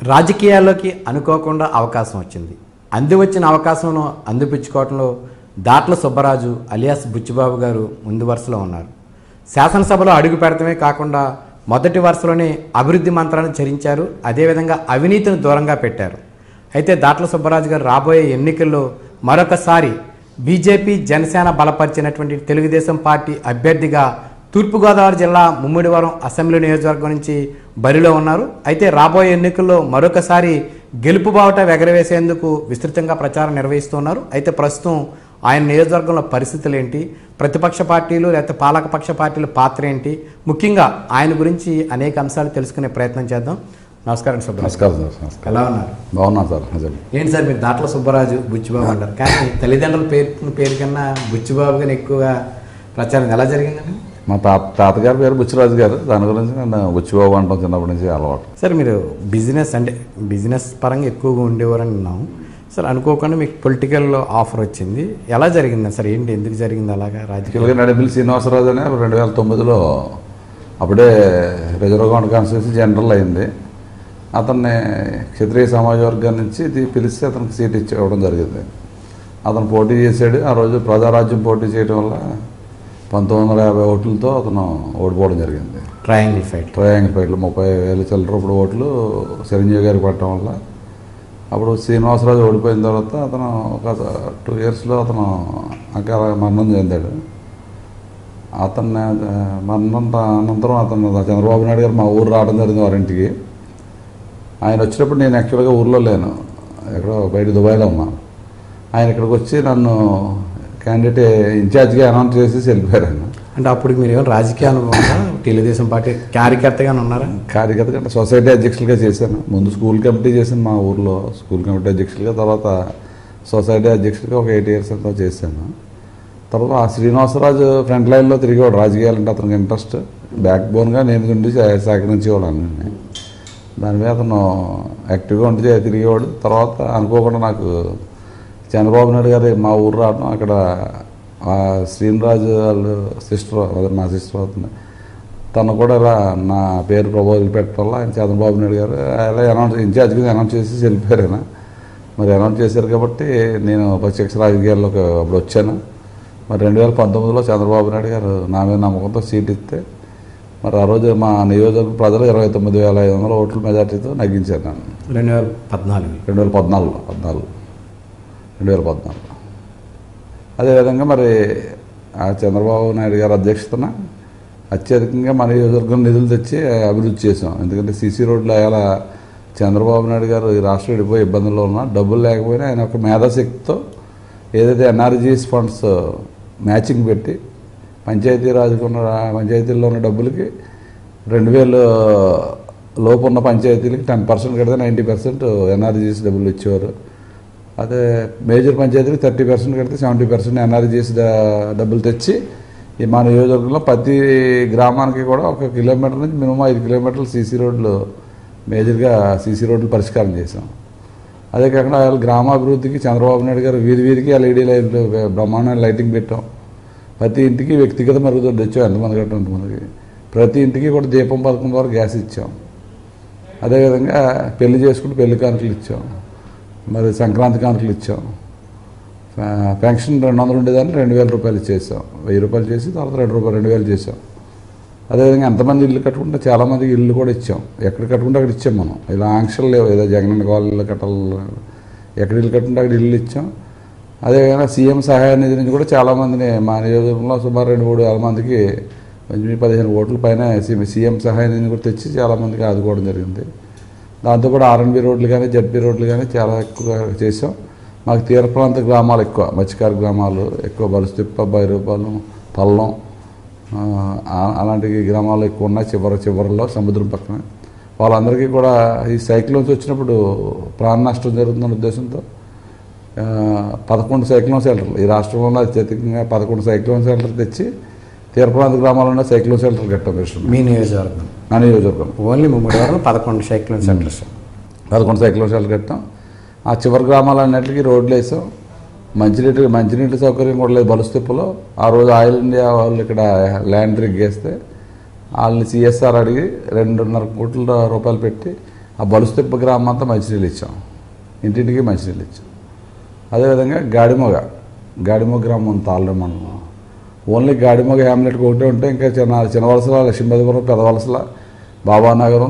రాజకీయాల్లోకి అనుకోకుండా అవకాశం వచ్చింది అంది వచ్చిన అవకాశంను అందిపుచ్చుకోవడంలో దాట్ల సుబ్బరాజు అలియాస్ బుచ్చిబాబు గారు ముందు వరుసలో ఉన్నారు శాసనసభలో అడుగు పెడతమే కాకుండా మొదటి వరుసలోనే అభివృద్ధి మంత్రాన్ని చరించారు అదేవిధంగా అవినీతిని దూరంగా పెట్టారు అయితే దాట్ల సుబ్బరాజు గారు రాబోయే ఎన్నికల్లో మరొకసారి బీజేపీ జనసేన బలపరిచినటువంటి తెలుగుదేశం పార్టీ అభ్యర్థిగా తూర్పుగోదావరి జిల్లా ముమ్మిడివరం అసెంబ్లీ నియోజకవర్గం నుంచి బరిలో ఉన్నారు అయితే రాబోయే ఎన్నికల్లో మరొకసారి గెలుపు బావుట ఎగరవేసేందుకు విస్తృతంగా ప్రచారం నిర్వహిస్తున్నారు అయితే ప్రస్తుతం ఆయన నియోజకవర్గంలో పరిస్థితులు ఏంటి ప్రతిపక్ష పార్టీలు లేకపోతే పాలకపక్ష పార్టీల పాత్ర ఏంటి ముఖ్యంగా ఆయన గురించి అనేక అంశాలు తెలుసుకునే ప్రయత్నం చేద్దాం నమస్కారం సుబ్బరాజు నమస్కారం సార్ నమస్కారం ఎలా ఉన్నారు బాగున్నాను సార్ నిజంగా ఏంటి సార్ మీరు దాట్ల సుబ్బరాజు బుచ్చిబాబు అంటారు కానీ తల్లిదండ్రుల పేరు పేరు కన్నా బుచ్చిబాబు గారిని ఎక్కువగా ప్రచారం ఎలా జరిగిందండి మా తాత తాతగారి పేరు బుచ్చిరాజు గారు దాని గురించి నేను బుచ్చిబాబు అంటాం చిన్నప్పటి నుంచి అలవాటు సార్ మీరు బిజినెస్ అంటే బిజినెస్ పరంగా ఎక్కువగా ఉండేవారని విన్నాము సార్ అనుకోకుండా మీకు పొలిటికల్ ఆఫర్ వచ్చింది ఎలా జరిగింది సార్ ఏంటి ఎందుకు జరిగింది అలాగా రాజకీయ యాక్చువల్గా నడిపిల్లి శ్రీనివాసరాజు అనే రెండు వేల తొమ్మిదిలో అప్పుడే రిజర్వ్ గవర్నమెంట్ కాన్స్టిట్యూన్సీ జనరల్ అయింది అతన్ని క్షత్రియ సమాజ వర్గం నుంచి ఇది పిలిస్తే అతనికి సీట్ ఇచ్చి ఇవ్వడం జరిగింది అతను పోటీ చేశాడు ఆ రోజు ప్రజారాజ్యం పోటీ చేయడం వల్ల పంతొమ్మిది వందల యాభై ఓట్లతో అతను ఓడిపోవడం జరిగింది ట్రయాంగిల్ ఫైట్ ట్రయాంగిల్ ఫైట్లు ముప్పై వేలు చిల్లర ఇప్పుడు ఓట్లు చిరంజీవి గారికి పట్టడం వల్ల అప్పుడు శ్రీనివాసరాజు ఓడిపోయిన తర్వాత అతను ఒక టూ ఇయర్స్లో అతను అకాల మరణం చెందాడు అతన్ని ఆ, మరణం అనంతరం అతను చంద్రబాబు నాయుడు గారు మా ఊరు రావడం జరిగింది వారింటికి ఆయన వచ్చినప్పుడు నేను యాక్చువల్గా ఊర్లో లేను ఎక్కడో బయట దుబాయ్లో ఉన్నాను ఆయన ఇక్కడికి వచ్చి నన్ను క్యాండిడేట్ ఇన్ఛార్జ్గా అనౌన్స్ చేసి వెళ్ళిపోయారు ఆయన అంటే అప్పుడు మీరు ఏమైనా రాజకీయ అనుభవం ఉందా? తెలుగుదేశం పార్టీ కార్యకర్తగానే ఉన్నారా కార్యకర్త అంటే సొసైటీ అధ్యక్షులుగా చేశాను ముందు స్కూల్ కమిటీ చేశాను మా ఊర్లో స్కూల్ కమిటీ అధ్యక్షులుగా తర్వాత సొసైటీ అధ్యక్షులుగా ఒక ఎయిట్ ఇయర్స్ అంతా చేశాను తర్వాత ఆ శ్రీనివాసరాజు ఫ్రంట్ లైన్లో తిరిగేవాడు రాజకీయాలంటే అతనికి ఇంట్రెస్ట్ బ్యాక్ బోన్గా నేను ఉండి సహ- సహకరించేవాడు అన్నీ దాని మీద అతను యాక్టివ్గా ఉండి తిరిగేవాడు తర్వాత అనుకోకుండా నాకు చంద్రబాబు నాయుడు గారు మా ఊరు రావడం అక్కడ ఆ శ్రీనిరాజు వాళ్ళు సిస్టర్ అదే మా సిస్టర్ అవుతుంది తను కూడా ఇలా నా పేరు ప్రపోజల్ పెట్టడం వల్ల ఆయన చంద్రబాబు నాయుడు గారు అలా అనౌన్స్ ఇన్ఛార్జ్గా అనౌన్స్ చేసి వెళ్ళిపోయారు ఆయన మరి అనౌన్స్ చేశారు కాబట్టి నేను ప్రత్యక్ష రాజకీయాల్లోకి అప్పుడు వచ్చాను మరి రెండు వేల పంతొమ్మిదిలో చంద్రబాబు నాయుడు గారు నా మీద నమ్మకంతో సీట్ ఇస్తే మరి ఆ రోజు మా నియోజకవర్గ ప్రజలు ఇరవై తొమ్మిది వేల ఐదు వందల ఓట్ల మెజార్టీతో నగ్గించాను నేను రెండు వేల పద్నాలుగు రెండు వేల పద్నాలుగులో పద్నాలుగు రెండు వేల పద్నాలుగు అదేవిధంగా మరి ఆ చంద్రబాబు నాయుడు గారి అధ్యక్షతన అత్యధికంగా మన నియోజకవర్గం నిధులు తెచ్చి అభివృద్ధి చేసాం ఎందుకంటే సీసీ రోడ్లు అలా చంద్రబాబు నాయుడు గారు ఈ రాష్ట్రం విడిపోయి ఇబ్బందుల్లో ఉన్నా డబ్బులు లేకపోయినా ఆయన ఒక మేధాశక్తితో ఏదైతే ఎన్ఆర్జీఎస్ ఫండ్స్ మ్యాచింగ్ పెట్టి పంచాయతీరాజ్కి ఉన్న పంచాయతీల్లో ఉన్న డబ్బులకి రెండు వేలు లోపు ఉన్న పంచాయతీలకి టెన్ పర్సెంట్ కడితే నైంటీ పర్సెంట్ ఎన్ఆర్జీఎస్ డబ్బులు ఇచ్చేవారు అదే మేజర్ పంచాయతీకి థర్టీ పర్సెంట్ కడితే సెవెంటీ పర్సెంట్ ఎన్ఆర్జీఎస్ డబ్బులు తెచ్చి ఈ మా నియోజకవర్గంలో ప్రతి గ్రామానికి కూడా ఒక కిలోమీటర్ నుంచి మినిమం ఐదు కిలోమీటర్లు సీసీ రోడ్లు మేజర్గా సీసీ రోడ్లు పరిష్కారం చేసాం అదే కాకుండా వాళ్ళ గ్రామాభివృద్ధికి చంద్రబాబు నాయుడు గారు వీధి వీధికి ఎల్ఈడి లైట్లు బ్రహ్మాండమైన లైటింగ్ పెట్టాం ప్రతి ఇంటికి వ్యక్తిగత మరుగుదొడ్డి తెచ్చాం ఎంతమంది కట్ట ఎంతమందికి ప్రతి ఇంటికి కూడా దీపం పథకం ద్వారా గ్యాస్ ఇచ్చాం అదేవిధంగా పెళ్లి చేసుకుంటే పెళ్లి కానుకలు ఇచ్చాం మరి సంక్రాంతి కానుకలు ఇచ్చాం ఫ- పెన్షన్ రెండు వందలు ఉండేదాన్ని రెండు వేల రూపాయలు ఇచ్చేసాం వెయ్యి రూపాయలు చేసి తర్వాత రెండు రూపాయలు రెండు వేలు చేసాం అదేవిధంగా ఎంతమంది ఇల్లు కట్టుకుంటే చాలామందికి ఇల్లు కూడా ఇచ్చాం ఎక్కడ కట్టుకుంటే అక్కడ ఇచ్చాం మనం ఇలా ఆంక్షలు లేవు ఏదో జగన్ కాలనీలో కట్టాలి ఎక్కడ ఇల్లు కట్టుకుంటే అక్కడ ఇల్లు ఇచ్చాం అదేవిధంగా సీఎం సహాయ నిధి నుంచి కూడా చాలామందిని మా నియోజకవర్గంలో సుమారు రెండు మూడు వేల మందికి కొంచెం పదిహేను ఓట్ల పైన సీ- సీఎం సహాయ నిధిని కూడా తెచ్చి చాలామందికి ఆదుకోవడం జరిగింది దాంతో కూడా ఆర్ఎన్బి రోడ్లు కానీ జడ్పీ రోడ్లు కానీ చాలా ఎక్కువగా చేసాం మాకు తీర ప్రాంత గ్రామాలు ఎక్కువ మత్స్యకార గ్రామాలు ఎక్కువ బలుస్తిప్ప బైరూపాలెం పల్లం ఆ, ఆ- అలాంటి గ్రామాలు ఎక్కువ ఉన్నాయి చివరి చివరిలో సముద్రం పక్కన వాళ్ళందరికీ కూడా ఈ సైక్లోన్స్ వచ్చినప్పుడు ప్రాణ నష్టం జరుగుతున్న ఉద్దేశంతో ఆ, పదకొండు సైక్లోన్ సెంటర్లు ఈ రాష్ట్రంలో అత్యధికంగా పదకొండు సైక్లోన్ సెంటర్ తెచ్చి తీర ప్రాంత గ్రామాల్లో సైక్లోన్ సెంటర్ కట్టాం కృష్ణ మీ నియోజకవర్గం నా నియోజకవర్గం ఓన్లీ ముమ్మడి వరకు పదకొండు సైక్లోన్ సెంటర్స్ పదకొండు సైకిల్ షాలు కట్టాం ఆ చివరి గ్రామాలన్నింటికి రోడ్లు వేసాం మంచినీటి మంచినీటి సౌకర్యం కూడా లేదు బలుస్తిప్పులో ఆ రోజు ఆయిల్ ఇండియా వాళ్ళు ఇక్కడ ల్యాండ్ రిగ్ వేస్తే వాళ్ళని సిఎస్ఆర్ అడిగి రెండున్నర కోట్ల రూపాయలు పెట్టి ఆ బలుస్తిప్ప గ్రామం అంతా మంచినీళ్ళు ఇచ్చాం ఇంటింటికి మంచినీళ్ళు ఇచ్చాం అదేవిధంగా గాడిమొగ గాడిమొగ గ్రామం ఉంది తాళ్ళ మండలం ఓన్లీ గాడిమొగ హ్యామ్లెట్కి ఒకటే ఉంటే ఇంకా చిన్న చిన్న వలసల లక్ష్మీపతిపురం పెద్ద వలసల బాబానగరం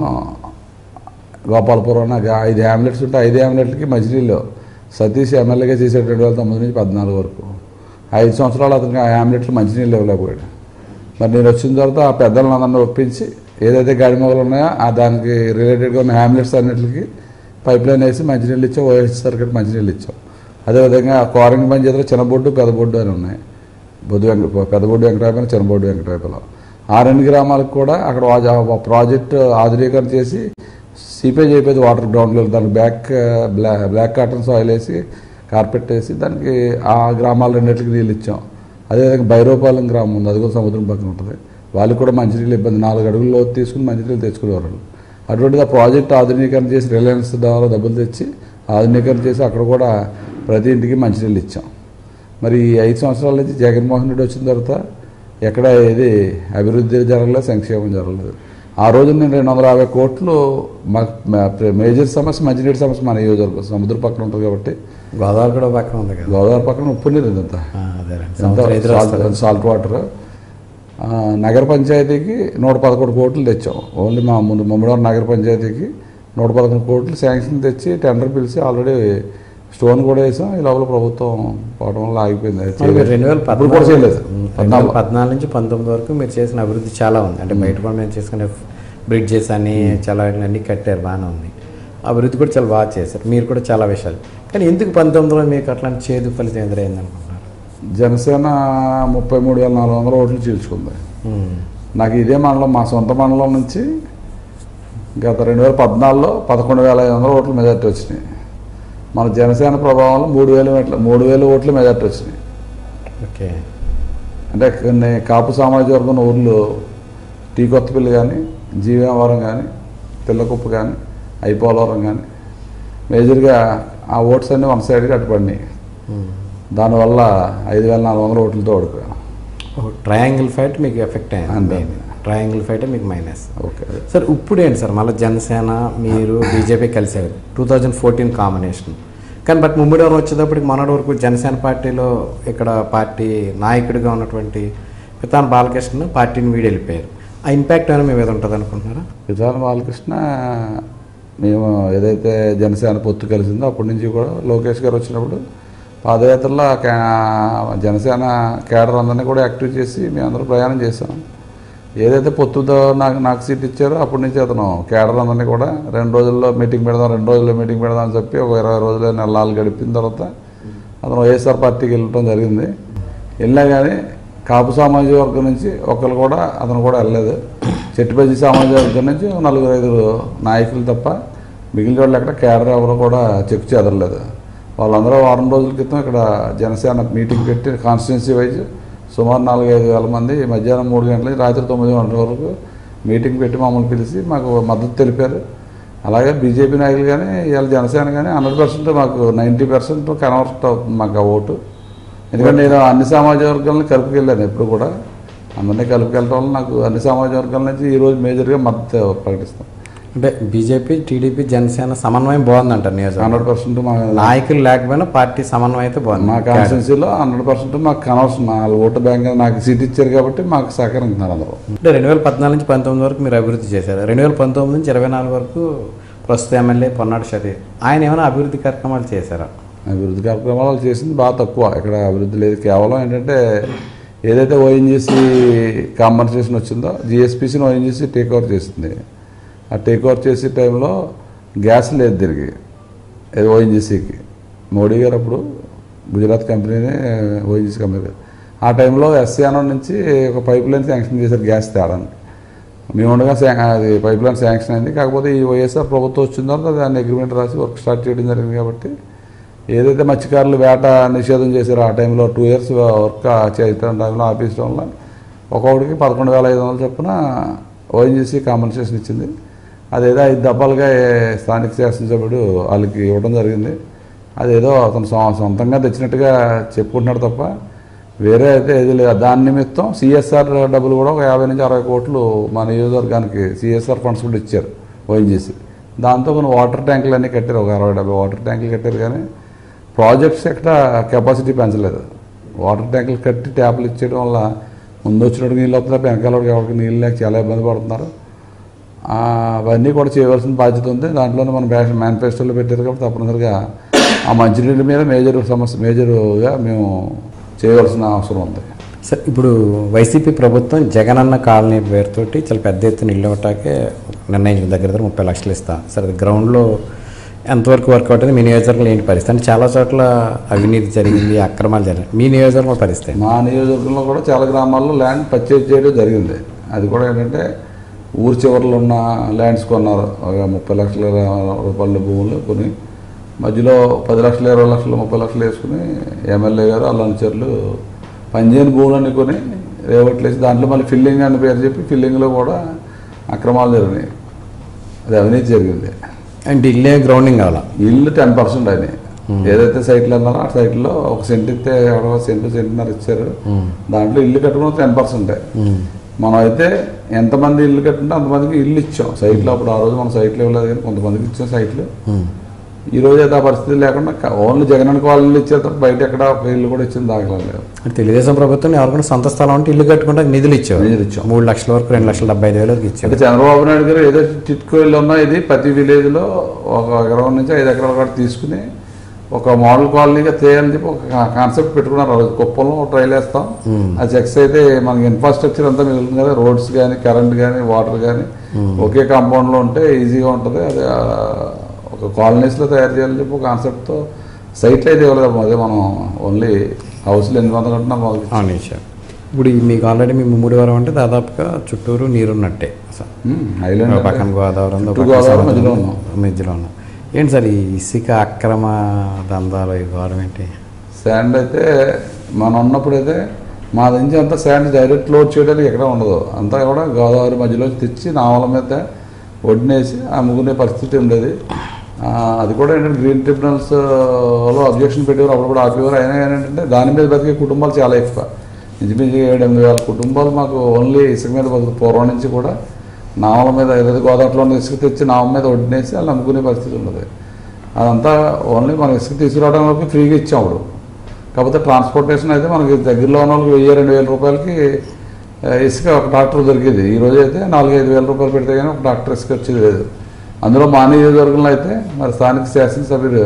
గోపాలపురం నాకు ఐదు హ్యామ్లెట్స్ ఉంటే ఐదు హ్యామ్లెట్లకి మంచినీళ్ళు సతీష్ ఎమ్మెల్యేగా చేసాడు రెండు వేల తొమ్మిది నుంచి పద్నాలుగు వరకు ఐదు సంవత్సరాలు అతనికి ఆ హ్యామ్లెట్లు మంచినీళ్ళు ఇవ్వలేకపోయాడు మరి నేను వచ్చిన తర్వాత ఆ పెద్దలను అందరినీ ఒప్పించి ఏదైతే గాడి మొగలు ఉన్నాయో ఆ దానికి రిలేటెడ్గా ఉన్న హ్యామ్లెట్స్ అన్నిటికి పైప్ లైన్ వేసి మంచినీళ్ళు ఇచ్చాం ఓఎస్ సర్కిట్ మంచినీళ్ళు ఇచ్చాం అదేవిధంగా కోరంగి పంచాయతీలో చిన్న బొడ్డు పెద్ద బొడ్డు అని ఉన్నాయి బొద్దు వెంక పెద్ద బొడ్డు వెంకటాయపల్లి చిన్న బొడ్డు వెంకటాయపల్లి ఆ రెండు గ్రామాలకు కూడా అక్కడ వా- ప్రాజెక్ట్ ఆధునీకరణ చేసి సీపేజ్ అయిపోయింది వాటర్ గ్రౌండ్లో దానికి back black black cotton soil వేసి కార్పెట్ వేసి దానికి ఆ గ్రామాల రెండింటికి నీళ్ళు ఇచ్చాం అదేవిధంగా బైరోపాలెం గ్రామం ఉంది అది కూడా సముద్రం పక్కన ఉంటుంది వాళ్ళకి కూడా మంచినీళ్ళు ఇబ్బంది నాలుగు అడుగులు లోతు తీసుకుని మంచినీళ్ళు తెచ్చుకునేవారు వాళ్ళు. అటువంటిది ఆ ప్రాజెక్ట్ ఆధునీకరణ చేసి రిలయన్స్ ద్వారా డబ్బులు తెచ్చి ఆధునీకరణ చేసి అక్కడ కూడా ప్రతి ఇంటికి మంచినీళ్ళు ఇచ్చాం మరి ఈ ఐదు సంవత్సరాల నుంచి జగన్మోహన్ రెడ్డి వచ్చిన తర్వాత ఎక్కడ ఏది అభివృద్ధి జరగలేదు సంక్షేమం జరగలేదు ఆ రోజు నేను రెండు వందల యాభై కోట్లు మా మా- మేజర్ సమస్య మంచినీటి సమస్య మన నియోజకవర్గం సముద్రం పక్కన ఉంటుంది కాబట్టి గోదావరి కూడా పక్కన ఉంది కదా గోదావరి పక్కన ఉప్పు నీరు ఇదంతా ఆ, అదేనండి సముద్రం ఎదురు వస్తుంది. సాల్ట్ సాల్ట్ వాటర్ ఆ, నగర పంచాయతీకి నూట పదకొండు కోట్లు తెచ్చాం ఓన్లీ మా ముందు మమ్మడివారి నగర పంచాయతీకి నూట పదకొండు కోట్లు శాంక్షన్ తెచ్చి టెండర్ పిలిచి ఆల్రెడీ స్టోన్ కూడా వేసాం ఈ లోపల ప్రభుత్వం పోవడం వల్ల ఆగిపోయింది అది మరి మీరు చేయలేదు. రెండు వేల ఇప్పుడు కూడా చేయలేదు రెండు వేల పద్నాలుగు పద్నాలుగు నుంచి పంతొమ్మిది వరకు మీరు చేసిన అభివృద్ధి చాలా ఉంది అంటే బయట కూడా మేము చేసుకునే బ్రిడ్జెస్ అని చాలా అన్ని కట్టారు బాగానే ఉంది అభివృద్ధి కూడా చాలా బాగా చేశారు మీరు కూడా చాలా విషయాలు కానీ ఎందుకు పంతొమ్మిదిలో మీకు అట్లాంటి చేదు ఫలితం ఎదురైంది అనుకుంటున్నారు జనసేన ముప్పై మూడు వేల నాలుగు వందల ఓట్లు చీల్చుకుంది ఉమ్. నాకు ఇదే మండలం మా సొంత మండలం నుంచి గత రెండు వేల పద్నాలుగులో పదకొండు వేల ఐదు వందల ఓట్లు మెజార్టీ వచ్చినాయి మన జనసేన ప్రభావంలో మూడు వేల ఓట్ల మూడు వేల ఓట్లు మెజార్టీ వచ్చినాయి ఓకే అంటే కొన్ని కాపు సామాజిక వర్గం ఊర్లు టీ కొత్తపల్లి కానీ జీవావరం కానీ పిల్లకుప్ప కానీ ఐపోలవరం కానీ మేజర్గా ఆ ఓట్స్ అన్నీ వన్ సైడ్గా అట్టుపడినాయి ఉమ్. దానివల్ల ఐదు వేల నాలుగు వందల ఓట్లతో ఓడిపోయాను ఓ ట్రయాంగిల్ ఫైట్ మీకు ఎఫెక్ట్ అయింది అంతే. మెయిన్ ట్రయాంగిల్ ఫైట్ మీకు మైనస్ ఓకే సార్ ఇప్పుడు ఏంటి సార్ మళ్ళీ జనసేన మీరు బీజేపీ కలిసారు టూ థౌజండ్ ఫోర్టీన్ కాంబినేషన్ కానీ బట్ ముమ్మిడివరం వచ్చేటప్పటికి మొన్నటి వరకు జనసేన పార్టీలో ఇక్కడ పార్టీ నాయకుడిగా ఉన్నటువంటి పితాన్ బాలకృష్ణ పార్టీని వీడి వెళ్ళిపోయారు ఆ ఇంపాక్ట్ అయినా మీ మీద ఉంటుంది అనుకుంటున్నారా విధాన బాలకృష్ణ మేము ఏదైతే జనసేన పొత్తు కలిసిందో అప్పటి నుంచి కూడా లోకేష్ గారు వచ్చినప్పుడు పాదయాత్రలో ఆ కా- జనసేన కేడర్ అందరినీ కూడా యాక్టివ్ చేసి మేమందరం ప్రయాణం చేసాం ఏదైతే పొత్తుతో నాకు నాకు సీట్ ఇచ్చారో అప్పటి నుంచి అతను కేడర్ అందరినీ కూడా రెండు రోజుల్లో మీటింగ్ పెడదాం రెండు రోజుల్లో మీటింగ్ పెడదాం అని చెప్పి ఒక ఇరవై రోజులు నెలలు గడిపిన తర్వాత అతను వైఎస్ఆర్ పార్టీకి వెళ్ళటం జరిగింది వెళ్ళినా కానీ కాపు సామాజిక వర్గం నుంచి ఒకరు కూడా అతను కూడా వెళ్ళలేదు చెట్టుపల్లి సామాజిక వర్గం నుంచి ఒక నలుగురు ఐదుగురు నాయకులు తప్ప మిగిలిన వాళ్ళు ఎక్కడ కేడర్ ఎవరు కూడా చెక్ చెదరలేదు వాళ్ళందరూ వారం రోజుల క్రితం ఇక్కడ జనసేన మీటింగ్ పెట్టి కాన్స్టిట్యున్సీ వైజ్ సుమారు నాలుగు ఐదు వేల మంది మధ్యాహ్నం మూడు గంటల నుంచి రాత్రి తొమ్మిది గంటల వరకు మీటింగ్ పెట్టి మమ్మల్ని పిలిచి మాకు మద్దతు తెలిపారు అలాగే బీజేపీ నాయకులు కానీ ఇవాళ జనసేన కానీ హండ్రెడ్ పర్సెంట్ మాకు నైంటీ పర్సెంట్ కన్వర్ట్ అవుతుంది మాకు ఆ ఓటు ఎందుకంటే నేను అన్ని సామాజిక వర్గాలను కలుపుకెళ్ళాను ఎప్పుడు కూడా అందరినీ కలుపుకెళ్ళడం వల్ల నాకు అన్ని సామాజిక వర్గాల నుంచి ఈరోజు మేజర్గా మద్దతు ప్రకటిస్తాం అంటే బీజేపీ టీడీపీ జనసేన సమన్వయం బాగుందంటారు నియోజకవర్గం హండ్రెడ్ పర్సెంట్ మా నాయకులు లేకపోయినా పార్టీ సమన్వయం అయితే బాగుంది మా కాన్స్టిట్యున్సీలో హండ్రెడ్ పర్సెంట్ మాకు కనవసం మా ఓటు బ్యాంక్ నాకు సీట్ ఇచ్చారు కాబట్టి మాకు సహకరించున్నారు అందరూ అంటే రెండు వేల పద్నాలుగు నుంచి పంతొమ్మిది వరకు మీరు అభివృద్ధి చేశారు రెండు వేల పంతొమ్మిది నుంచి ఇరవై నాలుగు వరకు ప్రస్తుత ఎమ్మెల్యే పొన్నాడు షరీఫ్ ఆయన ఏమైనా అభివృద్ధి కార్యక్రమాలు చేశారా అభివృద్ధి కార్యక్రమాలు చేసింది బాగా తక్కువ ఇక్కడ అభివృద్ధి లేదు కేవలం ఏంటంటే ఏదైతే ఓఎన్జీసీ కాంపన్సేషన్ వచ్చిందో జిఎస్పీసీని ఓఎన్జీసీ టేక్ ఓవర్ చేసింది ఆ టేక్ ఓవర్ చేసే టైంలో గ్యాస్ లేదు తిరిగి ఏది ఓఎన్జీసీకి మోడీ గారు అప్పుడు గుజరాత్ కంపెనీని ఓఎన్జీసీ కంపెనీ ఆ టైంలో ఎస్సీఆనో నుంచి ఒక పైప్ లైన్ శాంక్షన్ చేశారు గ్యాస్ తేడానికి మేము ఉండగా శా- అది పైప్ లైన్ శాంక్షన్ అయింది కాకపోతే ఈ వైఎస్ఆర్ ప్రభుత్వం వచ్చిన తర్వాత దాన్ని అగ్రిమెంట్ రాసి వర్క్ స్టార్ట్ చేయడం జరిగింది కాబట్టి ఏదైతే మత్స్యకారులు వేట నిషేధం చేశారో ఆ టైంలో టూ ఇయర్స్ వర్క్ చేయడం టైంలో ఆపేసడం వల్ల ఒక్కొక్కడికి పదకొండు వేల ఐదు వందలు చొప్పున ఓఎన్జీసీ కాంపన్సేషన్ ఇచ్చింది అదేదో ఐదు దఫాలుగా ఏ- స్థానిక శాసనసభ్యుడు వాళ్ళకి ఇవ్వడం జరిగింది అదేదో అతను సొ- సొంతంగా తెచ్చినట్టుగా చెప్పుకుంటున్నాడు తప్ప వేరే అయితే ఏది లేదు దాని నిమిత్తం సిఎస్ఆర్ డబ్బులు కూడా ఒక యాభై నుంచి అరవై కోట్లు మా నియోజకవర్గానికి సిఎస్ఆర్ ఫండ్స్ కూడా ఇచ్చారు ఓఎన్జీసీ దాంతో కొన్ని వాటర్ ట్యాంకులు అన్నీ కట్టారు ఒక అరవై డెబ్బై వాటర్ ట్యాంకులు కట్టారు కానీ ప్రాజెక్ట్స్ ఎక్కడ కెపాసిటీ పెంచలేదు వాటర్ ట్యాంకులు కట్టి ట్యాపులు ఇచ్చేయడం వల్ల ముందు వచ్చినట్టు నీళ్ళు వస్తున్నారు వెనకాల ఎవరికి నీళ్ళు లేక చాలా ఇబ్బంది పడుతున్నారు ఆ, అవన్నీ కూడా చేయవలసిన బాధ్యత ఉంది దాంట్లోనే మన బ్యాష్ మేనిఫెస్టోలో పెట్టారు కాబట్టి తప్పనిసరిగా ఆ మంచినీళ్ళ మీద మేజర్ సమస్య మేజర్గా మేము చేయవలసిన అవసరం ఉంది సార్ ఇప్పుడు వైసీపీ ప్రభుత్వం జగనన్న కాలనీ పేరుతోటి చాలా పెద్ద ఎత్తున ఇల్లు ఇవ్వటాకే నిర్ణయించిన దగ్గర దగ్గర ముప్పై లక్షలు ఇస్తా సరే అది గ్రౌండ్లో ఎంతవరకు వర్కౌట్ అయింది మీ నియోజకవర్గంలో ఏంటి పరిస్థితి అంటే చాలా చోట్ల అవినీతి జరిగింది అక్రమాలు జరిగింది మీ నియోజకవర్గంలో పరిస్థితి ఏంటి? మా నియోజకవర్గంలో కూడా చాలా గ్రామాల్లో ల్యాండ్ పర్చేజ్ చేయడం జరిగింది అది కూడా ఏంటంటే ఊరి చివరిలో ఉన్న ల్యాండ్స్ కొన్నారు ఒక ముప్పై లక్షల రూపాయల భూములు కొని మధ్యలో పది లక్షలు ఇరవై లక్షలు ముప్పై లక్షలు వేసుకుని ఎమ్మెల్యే గారు వాళ్ళ అనుచరులు పనిచేయని భూములన్నీ కొని రేవట్లు వేసి దాంట్లో మళ్ళీ ఫిల్లింగ్ అని పేరు చెప్పి ఫిల్లింగ్లో కూడా అక్రమాలు జరిగినాయి అది అవినీతి జరిగింది అంటే ఇల్లే గ్రౌండింగ్ కావాలా ఇల్లు టెన్ పర్సెంట్ అని ఏదైతే సైట్లు అన్నారో ఆ సైట్లో ఒక సెంట్ ఇస్తే ఎవరో సెంటు సెంటున్నర ఇచ్చారు దాంట్లో ఇల్లు కట్టుకున్న టెన్ పర్సెంటే మనం అయితే ఎంతమంది ఇల్లు కట్టుంటే అంతమందికి ఇల్లు ఇచ్చాం సైట్లో అప్పుడు ఆ రోజు మనం సైట్లు ఇవ్వలేదు కానీ కొంతమందికి ఇచ్చాం సైట్లు ఈ రోజు అయితే ఆ పరిస్థితి లేకుండా క- ఓన్లీ జగన్ కాలనీలు ఇచ్చారు తప్ప బయట ఎక్కడ ఒక ఇల్లు కూడా ఇచ్చిన దాఖలాలు లేవు అంటే తెలుగుదేశం ప్రభుత్వం ఎవరికైనా సొంత స్థలం ఉంటే ఇల్లు కట్టుకుంటే నిధులు ఇచ్చారు నిధులు ఇచ్చాం. మూడు లక్షల వరకు రెండు లక్షల డెబ్బై ఐదు వేల వరకు ఇచ్చారు అంటే చంద్రబాబు నాయుడు గారు ఏదో టిట్కో ఇల్లు ఉన్నా ఇది ప్రతి విలేజ్లో ఒక ఎకరం నుంచి ఐదు ఎకరాల కాడ తీసుకుని ఒక మోడల్ కాలనీగా చేయాలని చెప్పి ఒక కాన్సెప్ట్ పెట్టుకున్నారు ఆ రోజు కుప్పంలో ట్రైల్ వేస్తాం అది చెక్స్ అయితే మనకి ఇన్ఫ్రాస్ట్రక్చర్ అంతా మిగులుతుంది కదా రోడ్స్ కానీ కరెంట్ కానీ వాటర్ కానీ ఒకే కాంపౌండ్లో ఉంటే ఈజీగా ఉంటుంది అది ఆ, ఒక కాలనీస్లో తయారు చేయాలని చెప్పి ఒక కాన్సెప్ట్తో సైట్లు అయితే ఇవ్వలేదు అదే మనం ఓన్లీ హౌస్లో ఎన్ని వందలు కట్టినా మొదలు అవును ఇచ్చారు ఇప్పుడు ఈ మీకు ఆల్రెడీ మీ ముమ్మడి వారం అంటే దాదాపుగా చుట్టూరు నీరున్నట్టే అసలు ఐలాండ్ ఒక పక్కన గోదావరి ఉంది, ఒక చుట్టూ పక్కన గోదావరి సముద్రం మధ్యలో ఉంది, ఉన్నాం. మధ్యలో ఉన్నాం ఏంటి సార్ ఈ ఇసుక అక్రమ దందాలు ఈ ఘోరం ఏంటి శాండ్ అయితే మనం ఉన్నప్పుడైతే మా నుంచి అంతా శాండ్ డైరెక్ట్ లోడ్ చేయడానికి ఎక్కడ ఉండదు అంతా కూడా గోదావరి మధ్యలో తెచ్చి నావల మీద వడ్డేసి అమ్ముకునే పరిస్థితి ఉండేది ఆ, అది కూడా ఏంటంటే గ్రీన్ ట్రిబ్యునల్స్ లో అబ్జెక్షన్ పెట్టేవారు అప్పుడు కూడా ఆపేవారు అయినా ఏంటంటే దాని మీద బతికే కుటుంబాలు చాలా ఎక్కువ ఇంచుమించు ఏడు ఎనిమిది వేల కుటుంబాలు మాకు ఓన్లీ ఇసుక మీద బతుకు పూర్వం నుంచి కూడా నావల మీద ఏదైతే గోదావరిలో ఉన్న ఇసుక తెచ్చి నావ మీద వడ్డేసి వాళ్ళు అమ్ముకునే పరిస్థితి ఉండదు అదంతా ఓన్లీ మనం ఇసుక తీసుకురావడం వరకు ఫ్రీగా ఇచ్చాం అప్పుడు కాకపోతే ట్రాన్స్పోర్టేషన్ అయితే మనకి దగ్గరలో ఉన్న వాళ్ళకి వెయ్యి రెండు వేల రూపాయలకి ఆ, ఇసుక ఒక ట్రాక్టర్ దొరికేది ఈ రోజు అయితే నాలుగైదు వేల రూపాయలు పెడితే కానీ ఒక ట్రాక్టర్ ఇసుక వచ్చేది లేదు అందులో మా నియోజకవర్గంలో అయితే మరి స్థానిక శాసనసభ్యుడు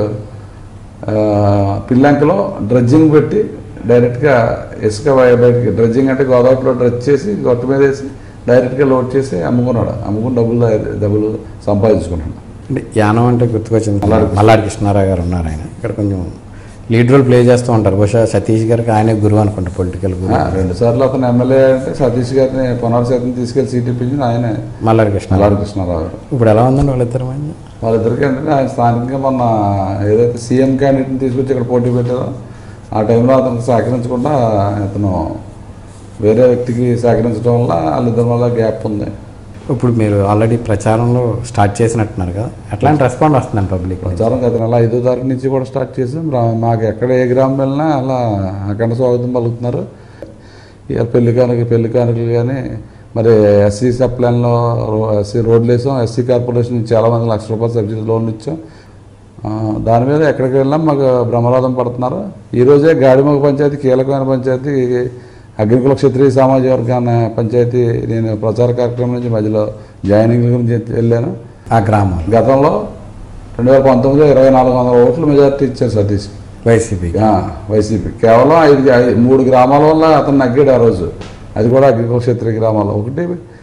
ఆ, పిల్లంకలో డ్రడ్జింగ్ పెట్టి డైరెక్ట్గా ఇసుక బయ- బయటికి డ్రడ్జింగ్ అంటే గోదావరిలో డ్రడ్జ్ చేసి గొట్టు మీద వేసి డైరెక్ట్గా లోడ్ చేసి అమ్ముకున్నాడు అమ్ముకుని డబ్బులు డబ్బులు సంపాదించుకున్నాడు అంటే యానం అంటే గుర్తుకొచ్చింది మల్లాడి మల్లాడి కృష్ణారావు గారు ఉన్నారు ఆయన ఇక్కడ కొంచెం లీడ్ రోల్ ప్లే చేస్తూ ఉంటారు బహుశా సతీష్ గారికి ఆయనే గురువు అనుకుంటా పొలిటికల్ గురువు రెండు సార్లు అతను ఎమ్మెల్యే అంటే సతీష్ గారిని పునర్సేతని తీసుకెళ్లి సీట్ ఇప్పించింది ఆయన మల్లాడి కృష్ణ నల్లాడి కృష్ణారావు గారు ఇప్పుడు ఎలా ఉందండి వాళ్ళిద్దరు మధ్య వాళ్ళిద్దరికి ఏంటంటే ఆయన స్థానికంగా మొన్న ఏదైతే సీఎం క్యాండిడేట్ని తీసుకొచ్చి ఇక్కడ పోటీ పెట్టారో ఆ టైంలో అతనికి సహకరించకుండా అతను వేరే వ్యక్తికి సహకరించడం వల్ల వాళ్ళిద్దరి వల్ల గ్యాప్ ఉంది ఇప్పుడు మీరు ఆల్రెడీ ప్రచారంలో స్టార్ట్ చేసినట్టున్నారు కదా ఎట్లాంటి రెస్పాండ్ వస్తుందండి పబ్లిక్ ప్రచారం గత నెల ఐదో తారీఖు నుంచి కూడా స్టార్ట్ చేసాం రా- మాకు ఎక్కడ ఏ గ్రామం వెళ్ళినా అలా అఖండ స్వాగతం పలుకుతున్నారు ఇక పెళ్లి కానుక పెళ్లి కానుకలు కానీ మరి ఎస్సీ సప్లైన్లో ఎస్సీ రోడ్లు వేసాం ఎస్సీ కార్పొరేషన్ నుంచి చాలా మంది లక్ష రూపాయలు సబ్సిడీ లోన్లు ఇచ్చాం ఆ, దాని మీద ఎక్కడికి వెళ్ళినా మాకు బ్రహ్మరాధం పడుతున్నారు ఈరోజే గాడిమొగ పంచాయతీ కీలకమైన పంచాయతీ అగ్రికుల క్షత్రియ సామాజిక వర్గాన్ని పంచాయతీ నేను ప్రచార కార్యక్రమం నుంచి మధ్యలో జాయినింగ్ గురించి వెళ్ళాను ఆ గ్రామం గతంలో రెండు వేల పంతొమ్మిదిలో ఇరవై నాలుగు వందల ఓట్లు మెజార్టీ ఇచ్చారు సతీష్ వైసీపీ ఆ, వైసీపీ కేవలం ఐదు ఐ- మూడు గ్రామాల వల్ల అతను నగ్గాడు ఆ రోజు అది కూడా అగ్రికల్ క్షత్రియ గ్రామాల్లో ఒకటి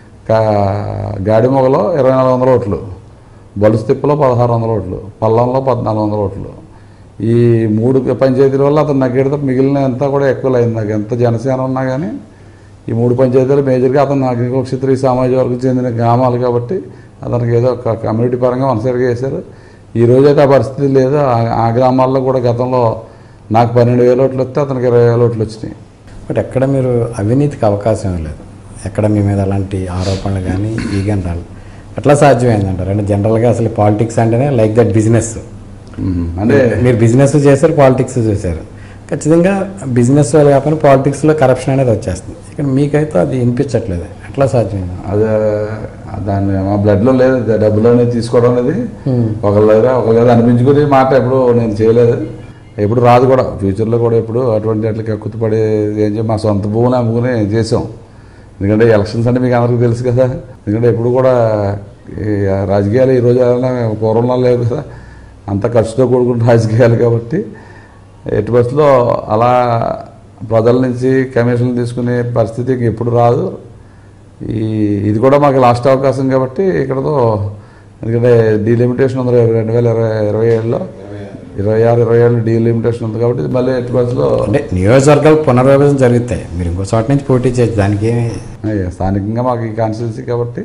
కా- గాడిమొగలో ఇరవై నాలుగు వందల ఓట్లు బలుస్తిప్పలో పదహారు వందల ఓట్లు పల్లంలో పద్నాలుగు వందల ఓట్లు ఈ మూడు పంచాయతీల వల్ల అతను నగ్గాడు తప్ప మిగిలిన అంతా కూడా ఎక్కువ అయింది నాకు ఎంత జనసేన ఉన్నా కానీ ఈ మూడు పంచాయతీలు మేజర్గా అతను అగ్రికల్ క్షత్రియ సామాజిక వర్గం చెందిన గ్రామాలు కాబట్టి అతనికి ఏదో ఒక కమ్యూనిటీ పరంగా వనసరిగా చేశారు ఈ రోజైతే ఆ పరిస్థితి లేదు ఆ- ఆ గ్రామాల్లో కూడా గతంలో నాకు పన్నెండు వేల ఓట్లు వస్తే అతనికి ఇరవై వేల ఓట్లు వచ్చినాయి బట్ ఎక్కడ మీరు అవినీతికి అవకాశం లేదు ఎక్కడ మీ మీద అలాంటి ఆరోపణలు కానీ ఈ కానీ రాలేదు ఎట్లా సాధ్యమైందంటారు అంటే జనరల్గా అసలు పాలిటిక్స్ అంటేనే లైక్ దట్ బిజినెస్ అంటే మీరు బిజినెస్ చేశారు పాలిటిక్స్ చేశారు ఖచ్చితంగా బిజినెస్ వాళ్ళు కాకపోయినా పాలిటిక్స్లో కరప్షన్ అనేది వచ్చేస్తుంది ఇక్కడ మీకైతే అది వినిపించట్లేదు ఎట్లా సాధ్యమైంది అది దాన్ని మా బ్లడ్లో లేదు ద- డబ్బులు అనేది తీసుకోవడం అనేది ఒకళ్ళ దగ్గర ఒకళ్ళ దగ్గర అనిపించుకుని మాట ఎప్పుడు నేను చేయలేదు ఎప్పుడు రాదు కూడా ఫ్యూచర్లో కూడా ఎప్పుడు అటువంటి వాటికి కక్కుతుపడి ఏం చేయ మా సొంత భూములు అమ్ముకుని చేసాం ఎందుకంటే ఎలక్షన్స్ అంటే మీకు అందరికీ తెలుసు కదా ఎందుకంటే ఎప్పుడు కూడా ఈ రాజకీయాలు ఈ రోజు ఏదైనా పూర్వంలో లేవు కదా అంత ఖర్చుతో కూడుకున్న రాజకీయాలు కాబట్టి ఎట్టి పరిస్థితుల్లో అలా ప్రజల నుంచి కమిషన్లు తీసుకునే పరిస్థితి ఇంక ఎప్పుడు రాదు ఈ ఇది కూడా మాకు లాస్ట్ అవకాశం కాబట్టి ఇక్కడతో ఎందుకంటే డీలిమిటేషన్ ఉంది రెండు వేల ఇరవై ఇరవై ఏడులో ఇరవై ఆరు ఇరవై ఏళ్ళు డీలిమిటేషన్ ఉంది కాబట్టి ఇది మళ్ళీ ఎట్టి పరిస్థితుల్లో అంటే నియోజకవర్గాలు పునర్విభజన జరుగుతాయి మీరు ఇంకో చోట నుంచి పోటీ చేయొచ్చు దానికి ఏమి అయ్యా, స్థానికంగా మాకు ఈ కాన్స్టిట్యూన్సీ కాబట్టి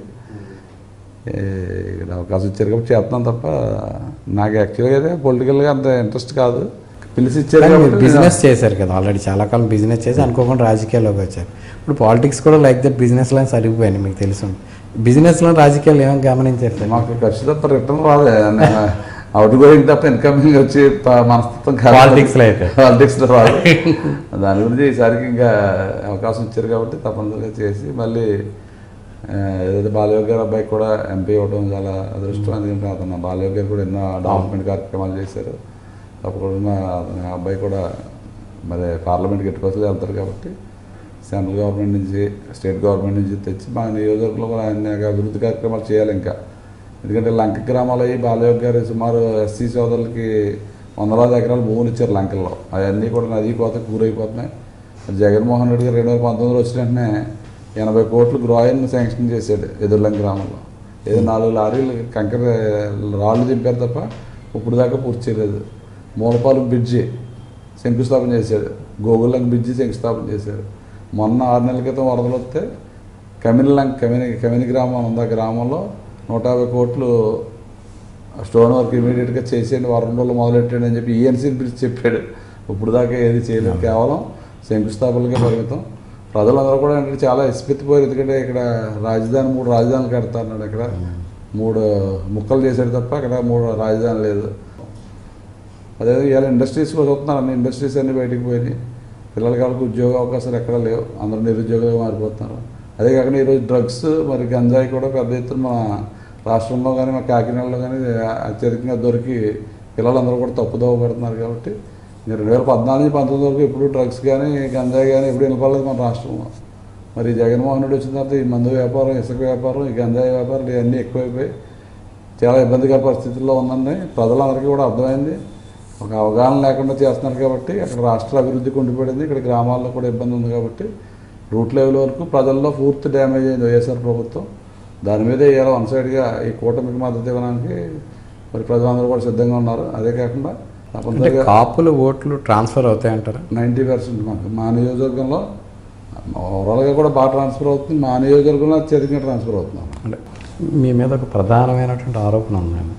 ఏ, ఇక్కడ అవకాశం ఇచ్చారు కాబట్టి చేస్తున్నాం తప్ప నాకు యాక్చువల్గా అయితే పొలిటికల్గా అంత ఇంట్రెస్ట్ కాదు పిలిచి ఇచ్చారు కానీ మీరు కాబట్టి బిజినెస్ చేశారు కదా ఆల్రెడీ చాలా కాలం బిజినెస్ చేసి అనుకోకుండా రాజకీయాల్లోకి వచ్చారు ఇప్పుడు పాలిటిక్స్ కూడా లైక్ దట్ బిజినెస్ లైన్ సరిగిపోయాయి మీకు తెలుసు బిజినెస్లో రాజకీయాలు ఏమైనా గమనించారు సార్ మాకు ఖర్చు తప్ప రిటర్న్ రాదే అవుట్ గోయింగ్ తప్ప ఇన్కమింగ్ వచ్చి ప- మనస్తత్వం Politics లో అయితే. పాలిటిక్స్ లో రాదు దాని గురించి ఈసారికి ఇంకా అవకాశం ఇచ్చారు కాబట్టి తప్పనిసరిగా చేసి మళ్ళీ ఆ, ఏదైతే బాలయోగ్ గారు అబ్బాయి కూడా ఎంపీ అవ్వడం చాలా అదృష్టం ఎందుకంటే అతను బాలయోగ్ గారు కూడా ఎన్నో డెవలప్మెంట్ కార్యక్రమాలు చేశారు తప్పకుండా అతని అబ్బాయి కూడా మరి పార్లమెంట్కి ఎట్టి పరిస్థితులు వెళ్తారు కాబట్టి సెంట్రల్ గవర్నమెంట్ నుంచి స్టేట్ గవర్నమెంట్ నుంచి తెచ్చి మా నియోజకవర్గంలో కూడా అనేక అభివృద్ధి కార్యక్రమాలు చేయాలి ఇంకా ఎందుకంటే లంక గ్రామాలు అయ్యి బాలయోగ్ గారు సుమారు ఎస్సీ సోదరులకి వందలాది ఎకరాలు భూములు ఇచ్చారు లంకల్లో అవన్నీ కూడా నదీ కోత కూరైపోతున్నాయి జగన్మోహన్ రెడ్డి గారు రెండు వేల పంతొమ్మిదిలో వచ్చిన వెంటనే ఎనభై కోట్లు గ్రాయిన్ శాంక్షన్ చేశాడు ఎదుర్లం గ్రామంలో ఏదో నాలుగు లారీలు కంకర రాళ్ళు దింపారు తప్ప ఇప్పుడు దాకా పూర్తి చేయలేదు మూలపాలెం బ్రిడ్జి శంకుస్థాపన చేశాడు గోగులంక బ్రిడ్జి శంకుస్థాపన చేశాడు మొన్న ఆరు నెలల క్రితం వరదలు వస్తే కమినిలంక కమిని కమిని గ్రామం ఉంది ఆ గ్రామంలో నూట యాభై కోట్లు స్టోన్ వర్క్ ఇమీడియట్గా చేసేయండి వారం రోజులు మొదలెట్టాడు అని చెప్పి ఈఎన్సీని పిలిచి చెప్పాడు ఇప్పుడు దాకా ఏది చేయలేదు కేవలం శంకుస్థాపనలకే పరిమితం ప్రజలందరూ కూడా ఏంటంటే చాలా ఇస్పెత్తిపోయారు ఎందుకంటే ఇక్కడ రాజధాని మూడు రాజధానులు కడతారన్నాడు ఇక్కడ మూడు ముక్కలు చేశాడు తప్ప అక్కడ మూడు రాజధాని లేదు అదే ఇవాళ ఇండస్ట్రీస్ కూడా చూస్తున్నారు అన్ని ఇండస్ట్రీస్ అన్ని బయటికి పోయినాయి పిల్లలకి వాళ్ళకి ఉద్యోగ అవకాశాలు ఎక్కడ లేవు అందరూ నిరుద్యోగులుగా మారిపోతున్నారు అదే కాకుండా ఈరోజు డ్రగ్స్ మరి గంజాయి కూడా పెద్ద ఎత్తున మన రాష్ట్రంలో కానీ మన కాకినాడలో కానీ అత్యధికంగా దొరికి పిల్లలందరూ కూడా తప్పుదోవ పడుతున్నారు కాబట్టి ఇంకా రెండు వేల పద్నాలుగు నుంచి పంతొమ్మిది వరకు ఎప్పుడు డ్రగ్స్ కానీ గంజాయి కానీ ఎప్పుడు వినపడలేదు మన రాష్ట్రంలో మరి జగన్మోహన్ రెడ్డి వచ్చిన తర్వాత ఈ మందు వ్యాపారం ఇసుక వ్యాపారం ఈ గంజాయి వ్యాపారం ఇవన్నీ ఎక్కువైపోయి చాలా ఇబ్బందికర పరిస్థితుల్లో ఉందండి ప్రజలందరికీ కూడా అర్థమైంది ఒక అవగాహన లేకుండా చేస్తున్నారు కాబట్టి అక్కడ రాష్ట్ర అభివృద్ధికి ఉండిపడింది ఇక్కడ గ్రామాల్లో కూడా ఇబ్బంది ఉంది కాబట్టి రూట్ లెవెల్ వరకు ప్రజల్లో పూర్తి డ్యామేజ్ అయింది వైఎస్ఆర్ ప్రభుత్వం దాని మీద ఇవాళ వన్ సైడ్గా ఈ కూటమికి మద్దతు ఇవ్వడానికి మరి ప్రజలందరూ కూడా సిద్ధంగా ఉన్నారు అదే కాకుండా అంటే తప్పనిసరిగా కాపులు ఓట్లు ట్రాన్స్ఫర్ అవుతాయంటారా నైంటీ పర్సెంట్ మాకు మా నియోజకవర్గంలో ఓవరాల్గా కూడా బాగా ట్రాన్స్ఫర్ అవుతుంది మా నియోజకవర్గంలో అత్యధికంగా ట్రాన్స్ఫర్ అవుతున్నాం అంటే మీ మీద ఒక ప్రధానమైనటువంటి ఆరోపణ ఉందండి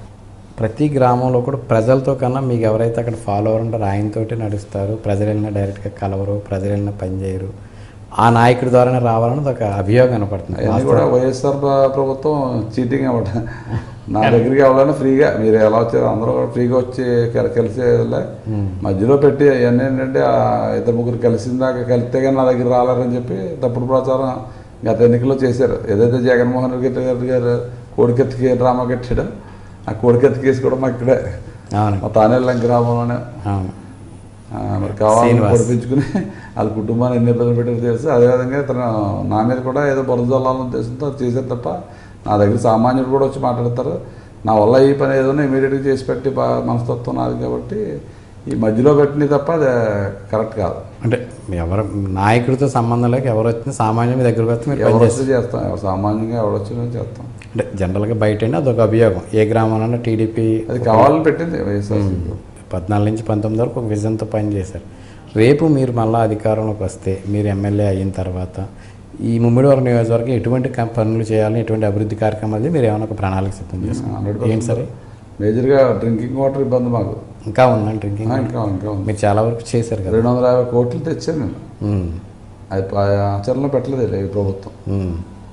ప్రతి గ్రామంలో కూడా ప్రజలతో కన్నా మీకు ఎవరైతే అక్కడ ఫాలోవర్ ఉంటారో ఆయనతోటి నడుస్తారు ప్రజలు వెళ్ళినా డైరెక్ట్గా కలవరు ప్రజలు వెళ్ళినా పనిచేయరు ఆ నాయకుడి ద్వారానే రావాలని ఒక అభియోగం కనపడుతుంది అవన్నీ కూడా వైఎస్ఆర్ ప్ర- ప్రభుత్వం చీటింగ్ అవ్వట నా దగ్గరికి ఎవరైనా ఫ్రీగా మీరు ఎలా వచ్చారు అందరూ కూడా ఫ్రీగా వచ్చి కల- కలిసి వెళ్ళే. మధ్యలో పెట్టి అవన్నీ ఏంటంటే ఆ ఇద్దరు ముగ్గురు కలిసిందాక కలిస్తే కానీ నా దగ్గర రాలేరని చెప్పి తప్పుడు ప్రచారం గత ఎన్నికల్లో చేశారు ఏదైతే జగన్మోహన్ రెడ్డి గారు గారు కోడికెత్తికి డ్రామా కట్టాడో ఆ కోడికెత్తి కేసు కూడా మాకు ఇక్కడే అవును మా తానేళ్ళం గ్రామంలోనే అవును ఆ, మరి కావాలని శ్రీనివాస్. పొడిపించుకుని వాళ్ళ కుటుంబాన్ని ఎన్ని ఇబ్బందులు పెట్టారో తెలుసు అదేవిధంగా తన నా మీద కూడా ఏదో బురద జల్లాలని ఉద్దేశంతో అది చేశారు తప్ప నా దగ్గర సామాన్యుడు కూడా వచ్చి మాట్లాడతారు నా వల్ల ఈ పని ఏదో ఇమీడియట్గా చేసి పెట్టి బా- మనస్తత్వం నాది కాబట్టి ఈ మధ్యలో పెట్టినవి తప్ప అది కరెక్ట్ కాదు అంటే ఎవరు నాయకుడితో సంబంధం లేక ఎవరు వచ్చినా సామాన్యం మీ దగ్గరకు వస్తే మీరు ఎవరు పనిచేస్తారు వస్తే చేస్తాం ఎవరు సామాన్యంగా ఎవరు వచ్చినా చేస్తాం అంటే జనరల్గా బయట అండి అదొక అభియోగం ఏ గ్రామంలో టీడీపీ అది కావాలని పెట్టింది వైఎస్ఆర్సీపీ పద్నాలుగు నుంచి పంతొమ్మిది వరకు ఒక విజన్తో పనిచేశారు రేపు మీరు మళ్ళీ అధికారంలోకి వస్తే మీరు ఎమ్మెల్యే అయిన తర్వాత ఈ ముమ్మిడివరం నియోజకవర్గం ఎటువంటి కం- పనులు చేయాలని ఎటువంటి అభివృద్ధి కార్యక్రమాలు చేయాలి? మీరు ఏమైనా ఒక ప్రణాళిక సిద్ధం చేసుకుంటారు హండ్రెడ్ ఏంటి సరే మేజర్గా డ్రింకింగ్ వాటర్ ఇబ్బంది మాకు ఇంకా ఉందండి డ్రింకింగ్ ఆ, ఇంకా ఇంకా ఉంది మీరు చాలా వరకు చేశారు కదా రెండు వందల యాభై కోట్లు తెచ్చాను నేను ఉమ్, అది ప- ఆచరణలో పెట్టలేదు ఈ ప్రభుత్వం ఉమ్.